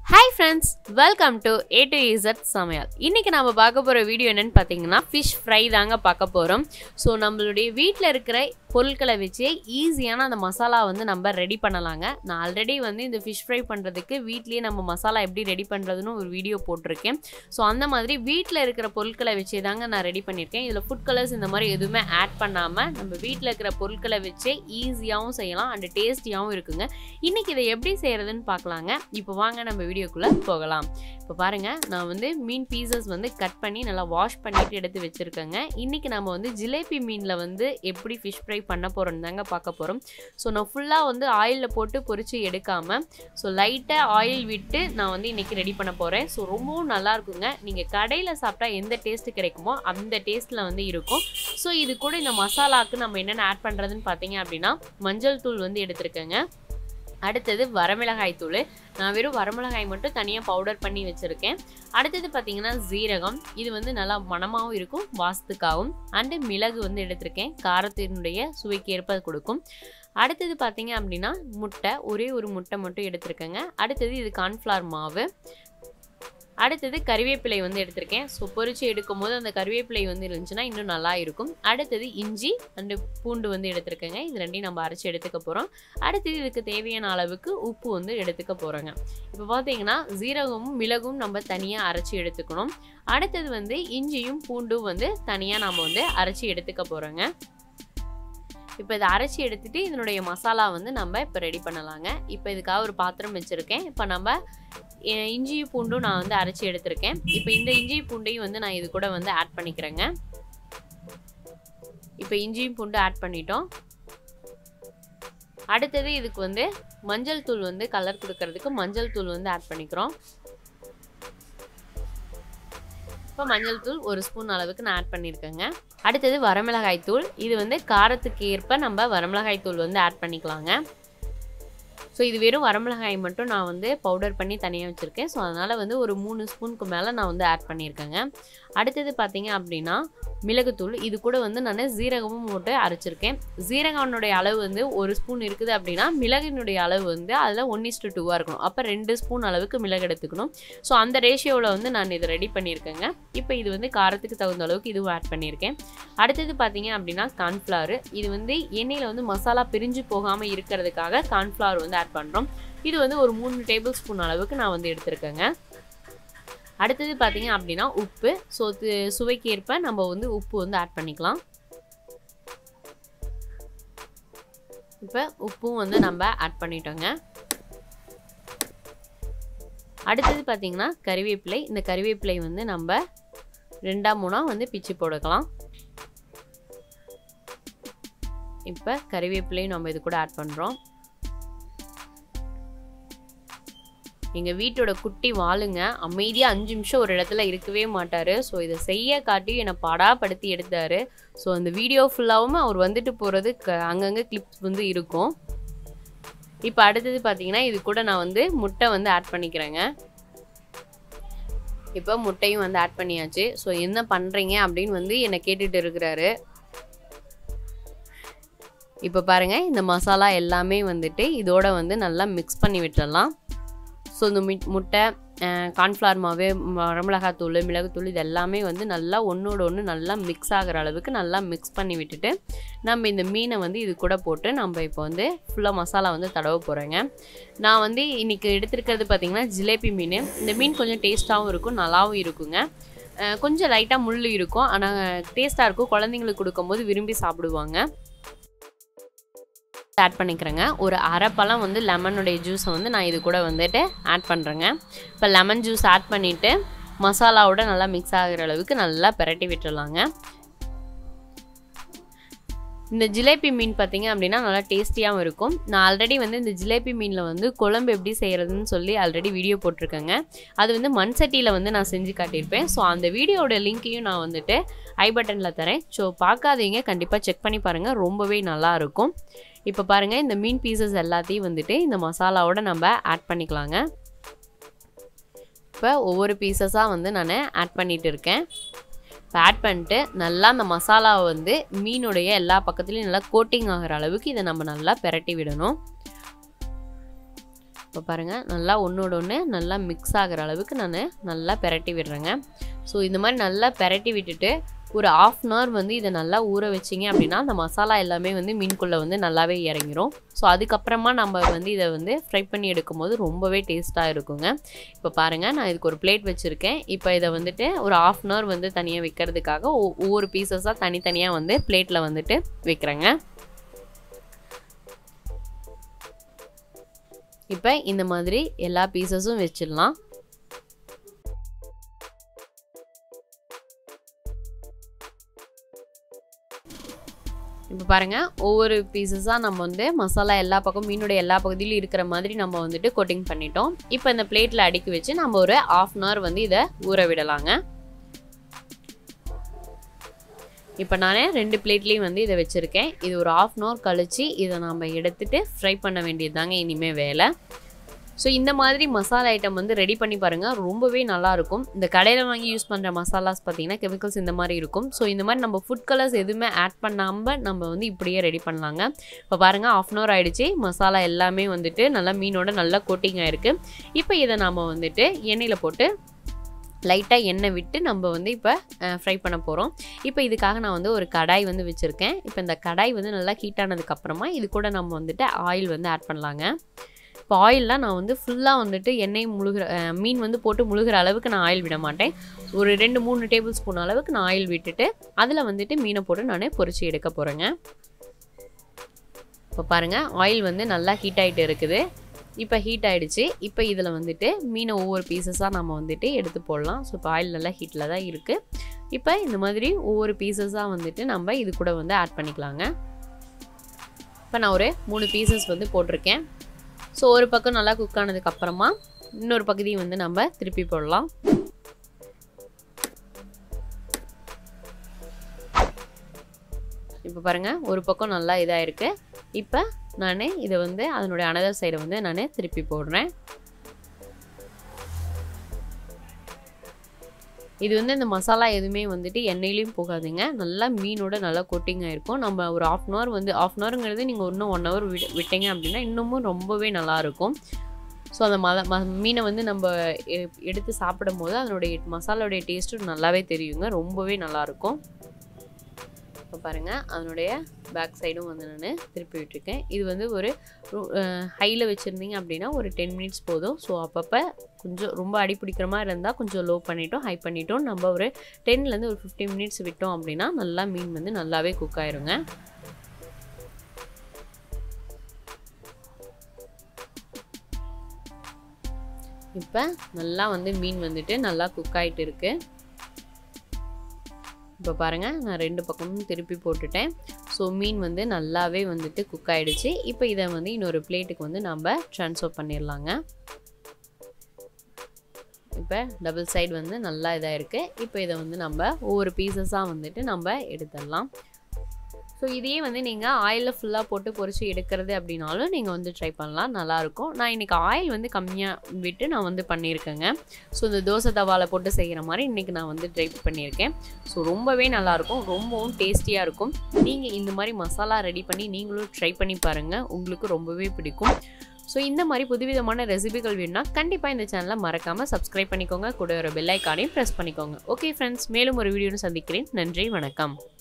hi friends welcome to A to Z சமையல் இன்றைக்கி நம்ம பார்க்க போகிற வீடியோ என்னென்னு பார்த்தீங்கன்னா ஃபிஷ் ஃப்ரை தாங்க பார்க்க போகிறோம் ஸோ நம்மளுடைய வீட்டில் இருக்கிற பொருட்களை வச்சே ஈஸியான அந்த மசாலா வந்து நம்ம ரெடி பண்ணலாங்க நான் ஆல்ரெடி வந்து இந்த ஃபிஷ் ஃப்ரை பண்ணுறதுக்கு வீட்லேயே நம்ம மசாலா எப்படி ரெடி பண்ணுறதுன்னு ஒரு வீடியோ போட்டிருக்கேன் ஸோ அந்த மாதிரி வீட்டில் இருக்கிற பொருட்களை வச்சே தாங்க நான் ரெடி பண்ணியிருக்கேன் இதில் ஃபுட் கலர்ஸ் இந்த மாதிரி எதுவுமே ஆட் பண்ணாமல் நம்ம வீட்டில் இருக்கிற பொருட்களை வச்சே ஈஸியாகவும் செய்யலாம் அண்ட் டேஸ்டியாகவும் இருக்குங்க இன்றைக்கி இதை எப்படி செய்கிறதுன்னு பார்க்கலாங்க இப்போ வாங்க நம்ம வீடியோக்குள்ளே போகலாம் இப்போ பாருங்கள் நான் வந்து மீன் பீசஸ் வந்து கட் பண்ணி நல்லா வாஷ் பண்ணிட்டு எடுத்து வச்சுருக்கேங்க இன்றைக்கி நம்ம வந்து ஜிலேபி மீனில் வந்து எப்படி ஃபிஷ் ஃப்ரை பண்ண போகிறோன்னு தாங்க பார்க்க போகிறோம் ஸோ நான் ஃபுல்லாக வந்து ஆயிலில் போட்டு பொரித்து எடுக்காமல் ஸோ லைட்டாக ஆயில் விட்டு நான் வந்து இன்றைக்கி ரெடி பண்ண போகிறேன் ஸோ ரொம்பவும் நல்லா இருக்குங்க நீங்கள் கடையில் சாப்பிட்டா எந்த டேஸ்ட்டு கிடைக்குமோ அந்த டேஸ்ட்டில் வந்து இருக்கும் ஸோ இது கூட இந்த மசாலாவுக்கு நம்ம என்னென்ன ஆட் பண்ணுறதுன்னு பார்த்தீங்க அப்படின்னா மஞ்சள் தூள் வந்து எடுத்திருக்கேங்க அடுத்தது வரமிளகாய் தூள் நான் வெறும் வரமிளகாய் மட்டும் தனியாக பவுடர் பண்ணி வச்சுருக்கேன் அடுத்தது பார்த்திங்கன்னா ஜீரகம் இது வந்து நல்லா மணமாகவும் இருக்கும் வாசத்துக்காகவும் அண்டு மிளகு வந்து எடுத்திருக்கேன் காரத்தினுடைய சுவைக்கு ஏற்ப கொடுக்கும் அடுத்தது பார்த்தீங்க அப்படின்னா முட்டை ஒரே ஒரு முட்டை மட்டும் எடுத்திருக்கேங்க அடுத்தது இது கார்ன்ஃப்ளவர் மாவு அடுத்தது கறிவேப்பிலை வந்து எடுத்திருக்கேன் ஸோ பொரிச்சு எடுக்கும் போது அந்த கறிவேப்பிலை வந்து இருந்துச்சுன்னா இன்னும் நல்லா இருக்கும் அடுத்தது இஞ்சி அண்டு பூண்டு வந்து எடுத்திருக்கேங்க இது ரெண்டையும் நம்ம அரைச்சி எடுத்துக்க போகிறோம் அடுத்தது இதுக்கு தேவையான அளவுக்கு உப்பு வந்து எடுத்துக்க போகிறோங்க இப்போ பார்த்தீங்கன்னா ஜீரகமும் மிளகும் நம்ம தனியாக அரைச்சி எடுத்துக்கணும் அடுத்தது வந்து இஞ்சியும் பூண்டும் வந்து தனியாக நம்ம வந்து அரைச்சி எடுத்துக்க போகிறோங்க இப்போ இதை அரைச்சி எடுத்துகிட்டு இதனுடைய மசாலா வந்து நம்ம இப்போ ரெடி பண்ணலாங்க இப்போ இதுக்காக ஒரு பாத்திரம் வச்சுருக்கேன் இப்போ நம்ம இஞ்சியும் பூண்டும் நான் வந்து அரைச்சி எடுத்திருக்கேன் இப்போ இந்த இஞ்சி பூண்டையும் வந்து நான் இது கூட வந்து ஆட் பண்ணிக்கிறேங்க இப்போ இஞ்சியும் பூண்டு ஆட் பண்ணிட்டோம் அடுத்தது இதுக்கு வந்து மஞ்சள் தூள் வந்து கலர் கொடுக்கறதுக்கு மஞ்சள் தூள் வந்து ஆட் பண்ணிக்கிறோம் இப்போ மஞ்சள் தூள் ஒரு ஸ்பூன் அளவுக்கு நான் ஆட் பண்ணியிருக்கேங்க அடுத்தது வரமிளகாய் தூள் இது வந்து காரத்துக்கு ஏற்ப நம்ம வரமிளகாய் தூள் வந்து ஆட் பண்ணிக்கலாங்க ஸோ இது வெறும் வரமிளகாய் மட்டும் நான் வந்து பவுடர் பண்ணி தனியாக வச்சுருக்கேன் ஸோ அதனால் வந்து ஒரு மூணு ஸ்பூனுக்கு மேலே நான் வந்து ஆட் பண்ணியிருக்கேங்க அடுத்தது பார்த்தீங்க அப்படின்னா மிளகுத்தூள் இது கூட வந்து நான் ஜீரகமும் போட்டு அரைச்சிருக்கேன் ஜீரகனுடைய அளவு வந்து ஒரு ஸ்பூன் இருக்குது அப்படின்னா மிளகினுடைய அளவு வந்து அதில் ஒன் இஸ்டு டூவாக இருக்கணும் அப்போ ரெண்டு ஸ்பூன் அளவுக்கு மிளகு எடுத்துக்கணும் ஸோ அந்த ரேஷியோவில் வந்து நான் இதை ரெடி பண்ணியிருக்கேங்க இப்போ இது வந்து காரத்துக்கு தகுந்த அளவுக்கு இதுவும் ஆட் பண்ணியிருக்கேன் அடுத்தது பார்த்தீங்க அப்படின்னா கார்ன்ஃப்ளவர் இது வந்து எண்ணெயில் வந்து மசாலா பிரிஞ்சு போகாமல் இருக்கிறதுக்காக கார்ன்ஃப்ளவர் வந்து ஆட் பண்ணுறோம் இது வந்து ஒரு மூணு டேபிள் ஸ்பூன் அளவுக்கு நான் வந்து எடுத்திருக்கேங்க அடுத்தது பார்த்தீங்க அப்படின்னா உப்பு ஸோ சுவைக்கு ஏற்ப நம்ம வந்து உப்பு வந்து ஆட் பண்ணிக்கலாம் இப்போ உப்பும் வந்து நம்ம ஆட் பண்ணிட்டோங்க அடுத்தது பார்த்தீங்கன்னா கறிவேப்பிலை இந்த கறிவேப்பிலை வந்து நம்ம ரெண்டா மூணா வந்து பிச்சு போடுக்கலாம் இப்போ கறிவேப்பிலையும் நம்ம இது கூட ஆட் பண்ணுறோம் எங்கள் வீட்டோட குட்டி வாளுங்க அமைதியாக அஞ்சு நிமிஷம் ஒரு இடத்துல இருக்கவே மாட்டார் ஸோ இதை செய்ய காட்டி என்னை படாப்படுத்தி எடுத்தார் ஸோ அந்த வீடியோ ஃபுல்லாகவும் அவர் வந்துட்டு போகிறது க அங்கங்கே கிளிப்ஸ் வந்து இருக்கும் இப்போ அடுத்தது பார்த்தீங்கன்னா இது கூட நான் வந்து முட்டை வந்து ஆட் பண்ணிக்கிறேங்க இப்போ முட்டையும் வந்து ஆட் பண்ணியாச்சு ஸோ என்ன பண்ணுறீங்க அப்படின்னு வந்து என்னை கேட்டுட்டு இருக்கிறாரு இப்போ பாருங்கள் இந்த மசாலா எல்லாமே வந்துட்டு இதோட வந்து நல்லா மிக்ஸ் பண்ணி விட்டுடலாம் ஸோ இந்த மிட் முட்டை கார்ன்ஃப்ளவர் மாவு வரமிளகாத்தூள் மிளகுத்தூள் இது எல்லாமே வந்து நல்லா ஒன்றோட ஒன்று நல்லா மிக்ஸ் ஆகிற அளவுக்கு நல்லா மிக்ஸ் பண்ணி விட்டுட்டு நம்ம இந்த மீனை வந்து இது கூட போட்டு நம்ம இப்போ வந்து ஃபுல்லாக மசாலா வந்து தடவ போகிறேங்க நான் வந்து இன்றைக்கி எடுத்துருக்கிறது பார்த்திங்கன்னா ஜிலேபி மீன் இந்த மீன் கொஞ்சம் டேஸ்ட்டாகவும் இருக்கும் நல்லாவும் இருக்குங்க கொஞ்சம் லைட்டாக முள் இருக்கும் ஆனால் டேஸ்ட்டாக இருக்கும் குழந்தைங்களுக்கு கொடுக்கும்போது விரும்பி சாப்பிடுவாங்க ஆட் பண்ணிக்கிறேங்க ஒரு அரை பழம் வந்து லெமனுடைய ஜூஸை வந்து நான் இது கூட வந்துட்டு ஆட் பண்ணுறேங்க இப்போ லெமன் ஜூஸ் ஆட் பண்ணிவிட்டு மசாலாவோட நல்லா மிக்ஸ் ஆகிற அளவுக்கு நல்லா பிரட்டி விட்டுடலாங்க இந்த ஜிலேபி மீன் பார்த்தீங்க அப்படின்னா நல்லா டேஸ்டியாகவும் இருக்கும் நான் ஆல்ரெடி வந்து இந்த ஜிலேபி மீனில் வந்து குழம்பு எப்படி செய்கிறதுன்னு சொல்லி ஆல்ரெடி வீடியோ போட்டிருக்கேங்க அது வந்து மண் சட்டியில் வந்து நான் செஞ்சு காட்டியிருப்பேன் ஸோ அந்த வீடியோட லிங்க்கையும் நான் வந்துட்டு ஐ பட்டனில் தரேன் ஸோ பார்க்காதீங்க கண்டிப்பாக செக் பண்ணி பாருங்கள் ரொம்பவே நல்லாயிருக்கும் இப்போ பாருங்கள் இந்த மீன் பீசஸ் எல்லாத்தையும் வந்துட்டு இந்த மசாலாவோட நம்ம ஆட் பண்ணிக்கலாங்க இப்போ ஒவ்வொரு பீசஸாக வந்து நான் ஆட் பண்ணிகிட்டு இருக்கேன் இப்போ ஆட் பண்ணிட்டு நல்லா அந்த மசாலாவை வந்து மீனுடைய எல்லா பக்கத்துலேயும் நல்லா கோட்டிங் ஆகிற அளவுக்கு இதை நம்ம நல்லா பெரட்டி விடணும் இப்போ பாருங்கள் நல்லா ஒன்றோட ஒன்று நல்லா மிக்ஸ் ஆகிற அளவுக்கு நான் நல்லா பெரட்டி விடுறேங்க ஸோ இந்த மாதிரி நல்லா பெரட்டி விட்டுட்டு ஒரு ஆஃப் அன் ஹவர் வந்து இதை நல்லா ஊற வச்சிங்க அப்படின்னா அந்த மசாலா எல்லாமே வந்து மீன்குள்ளே வந்து நல்லாவே இறங்கிரும் ஸோ அதுக்கப்புறமா நம்ம வந்து இதை வந்து ஃப்ரை பண்ணி எடுக்கும்போது ரொம்பவே டேஸ்ட்டாக இருக்குங்க இப்போ பாருங்கள் நான் இதுக்கு ஒரு பிளேட் வச்சுருக்கேன் இப்போ இதை வந்துட்டு ஒரு ஆஃப் அன் ஹவர் வந்து தனியாக வைக்கிறதுக்காக ஒ- ஒவ்வொரு பீசஸாக தனித்தனியாக வந்து பிளேட்டில் வந்துட்டு வைக்கிறேங்க இப்போ இந்த மாதிரி எல்லா பீசஸும் வச்சிடலாம் இப்போ பாருங்கள் ஒவ்வொரு பீசஸாக நம்ம வந்து மசாலா எல்லா பக்கம் மீனுடைய எல்லா பகுதியிலும் இருக்கிற மாதிரி நம்ம வந்துட்டு கோட்டிங் பண்ணிட்டோம் இப்போ இந்த பிளேட்டில் அடுக்கி வச்சு நம்ம ஒரு ஆஃப் அன் ஹவர் வந்து இதை ஊற விடலாங்க இப்போ நான் ரெண்டு பிளேட்லேயும் வந்து இதை வச்சுருக்கேன் இது ஒரு ஆஃப் அன் ஹவர் கழித்து இதை நம்ம எடுத்துட்டு ஃப்ரை பண்ண வேண்டியது தாங்க இனிமேல் வேலை ஸோ இந்த மாதிரி மசாலா ஐட்டம் வந்து ரெடி பண்ணி பாருங்கள் ரொம்பவே நல்லாயிருக்கும் இந்த கடையில் வாங்கி யூஸ் பண்ணுற மசாலாஸ் பார்த்தீங்கன்னா கெமிக்கல்ஸ் இந்த மாதிரி இருக்கும் ஸோ இந்த மாதிரி நம்ம ஃபுட் கலர்ஸ் எதுவுமே ஆட் பண்ணாமல் நம்ம வந்து இப்படியே ரெடி பண்ணலாங்க இப்போ பாருங்கள் ஆஃப் அன் ஹவர் ஆகிடுச்சு மசாலா எல்லாமே வந்துட்டு நல்லா மீனோட நல்லா கோட்டிங் ஆகிருக்கு இப்போ இதை நம்ம வந்துட்டு எண்ணெயில் போட்டு லைட்டாக எண்ணெய் விட்டு நம்ம வந்து இப்போ ஃப்ரை பண்ண போகிறோம் இப்போ இதுக்காக நான் வந்து ஒரு கடாய் வந்து வச்சுருக்கேன் இப்போ இந்த கடாய் வந்து நல்லா ஹீட் ஆனதுக்கப்புறமா இது கூட நம்ம வந்துட்டு ஆயில் வந்து ஆட் பண்ணலாங்க இப்போ ஆயிலெலாம் நான் வந்து ஃபுல்லாக வந்துட்டு எண்ணெய் முழுகிற அஹ், மீன் வந்து போட்டு முழுகிற அளவுக்கு நான் ஆயில் விட மாட்டேன் ஒரு ரெண்டு மூணு டேபிள் ஸ்பூன் அளவுக்கு நான் ஆயில் விட்டுட்டு அதில் வந்துட்டு மீனை போட்டு நான் பொரிச்சு எடுக்க போகிறேங்க இப்போ பாருங்கள் ஆயில் வந்து நல்லா ஹீட் ஆகிட்டு இருக்குது இப்போ ஹீட் ஆகிடுச்சு இப்போ இதில் வந்துட்டு மீனை ஒவ்வொரு பீசஸாக நம்ம வந்துட்டு எடுத்து போடலாம் ஸோ இப்போ ஆயில் நல்லா ஹீட்டில் தான் இருக்குது இப்போ இந்த மாதிரி ஒவ்வொரு பீசஸாக வந்துட்டு நம்ம இது கூட வந்து ஆட் பண்ணிக்கலாங்க இப்போ நான் ஒரு மூணு பீசஸ் வந்து போட்டிருக்கேன் ஸோ ஒரு பக்கம் நல்லா குக் ஆனதுக்கு அப்புறமா இன்னொரு பகுதியை வந்து நம்ம திருப்பி போடலாம் இப்போ பாருங்கள் ஒரு பக்கம் நல்லா இதாக இருக்குது இப்போ நான் இதை வந்து அதனுடைய அனதர் சைடை வந்து நான் திருப்பி போடுறேன் இது வந்து இந்த மசாலா எதுவுமே வந்துட்டு எண்ணெயிலையும் போகாதுங்க நல்லா மீனோட நல்லா கோட்டிங் ஆயிருக்கும் நம்ம ஒரு ஆஃப் அன் ஹவர் வந்து ஆஃப் அன் ஹவருங்கிறது நீங்கள் இன்னும் ஒன் ஹவர் விட விட்டீங்க அப்படின்னா இன்னமும் ரொம்பவே நல்லாயிருக்கும் ஸோ அந்த மத ம மீனை வந்து நம்ம எ- எடுத்து சாப்பிடும் போது அதனுடைய மசாலாவுடைய டேஸ்ட்டும் நல்லாவே தெரியுங்க ரொம்பவே நல்லாயிருக்கும் இப்போ பாருங்கள் அதனுடைய பேக் சைடும் வந்து நான் திருப்பி விட்டுருக்கேன் இது வந்து ஒரு ஹையில் வச்சுருந்தீங்க அப்படின்னா ஒரு டென் மினிட்ஸ் போதும் ஸோ அப்பப்போ கொஞ்சம் ரொம்ப அடி பிடிக்கிற மாதிரி இருந்தால் கொஞ்சம் லோ பண்ணிட்டோம் ஹை பண்ணிட்டோம் நம்ம ஒரு டென்லேருந்து ஒரு ஃபிஃப்டீன் மினிட்ஸ் விட்டோம் அப்படின்னா நல்லா மீன் வந்து நல்லாவே குக் ஆயிருங்க இப்போ நல்லா வந்து மீன் வந்துட்டு நல்லா குக் ஆகிட்டு இருக்கு இப்போ பாருங்கள் நான் ரெண்டு பக்கமும் திருப்பி போட்டுட்டேன் ஸோ மீன் வந்து நல்லாவே வந்துட்டு குக் ஆகிடுச்சு இப்போ இதை வந்து இன்னொரு பிளேட்டுக்கு வந்து நம்ம ட்ரான்ஸ்ஃபர் பண்ணிடலாங்க இப்போ டபுள் சைடு வந்து நல்லா இதாக இருக்குது இப்போ இதை வந்து நம்ம ஒவ்வொரு பீசஸாக வந்துட்டு நம்ம எடுத்துடலாம் ஸோ இதையே வந்து நீங்கள் ஆயிலில் ஃபுல்லாக போட்டு பொரிச்சு எடுக்கிறது அப்படின்னாலும் நீங்கள் வந்து ட்ரை பண்ணலாம் நல்லாயிருக்கும் நான் இன்றைக்கி ஆயில் வந்து கம்மியாக விட்டு நான் வந்து பண்ணியிருக்கேங்க ஸோ இந்த தோசை தவாவில் போட்டு செய்கிற மாதிரி இன்றைக்கி நான் வந்து ட்ரை பண்ணியிருக்கேன் ஸோ ரொம்பவே நல்லாயிருக்கும் ரொம்பவும் டேஸ்டியாக இருக்கும் நீங்கள் இந்த மாதிரி மசாலா ரெடி பண்ணி நீங்களும் ட்ரை பண்ணி பாருங்கள் உங்களுக்கு ரொம்பவே பிடிக்கும் ஸோ இந்த மாதிரி புதுவிதமான ரெசிபிகள் வேணும்னா கண்டிப்பாக இந்த சேனலை மறக்காமல் சப்ஸ்கிரைப் பண்ணிக்கோங்க கூட ஒரு பெல் ஐக்கானையும் ப்ரெஸ் பண்ணிக்கோங்க ஓகே ஃப்ரெண்ட்ஸ் மேலும் ஒரு வீடியோன்னு சந்திக்கிறேன் நன்றி வணக்கம்